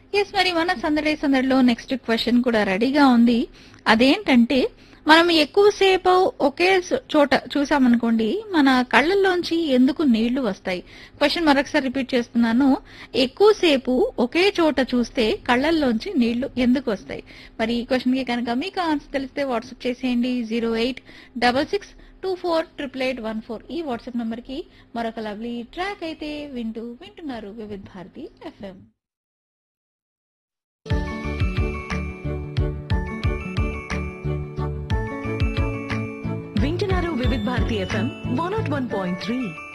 yes మరి మన సందడి సందడిలో నెక్స్ట్ క్వశ్చన్ కూడా రెడీగా ఉంది అదేంటంటే మనం ఎక్కువసేపు ఒకే స- చోట చూసామనుకోండి మన కళ్ళల్లోంచి ఎందుకు నీళ్లు వస్తాయి క్వశ్చన్ మరొకసారి రిపీట్ చేస్తున్నాను ఎక్కువసేపు ఒకే చోట చూస్తే కళ్ళల్లోంచి నీళ్లు ఎందుకు వస్తాయి మరి ఈ క్వశ్చన్ కి కనుక మీకు ఆన్సర్ తెలిస్తే వాట్సాప్ చేసేయండి zero eight double six two four triple eight one four ఈ వాట్సాప్ నంబర్ కి మరొక లవ్లీ ట్రాక్ అయితే వింటూ వింటున్నారు వివిధ్ భారతి ఎఫ్ఎం వింటున్నారు Vividh Bharati FM one nought one point three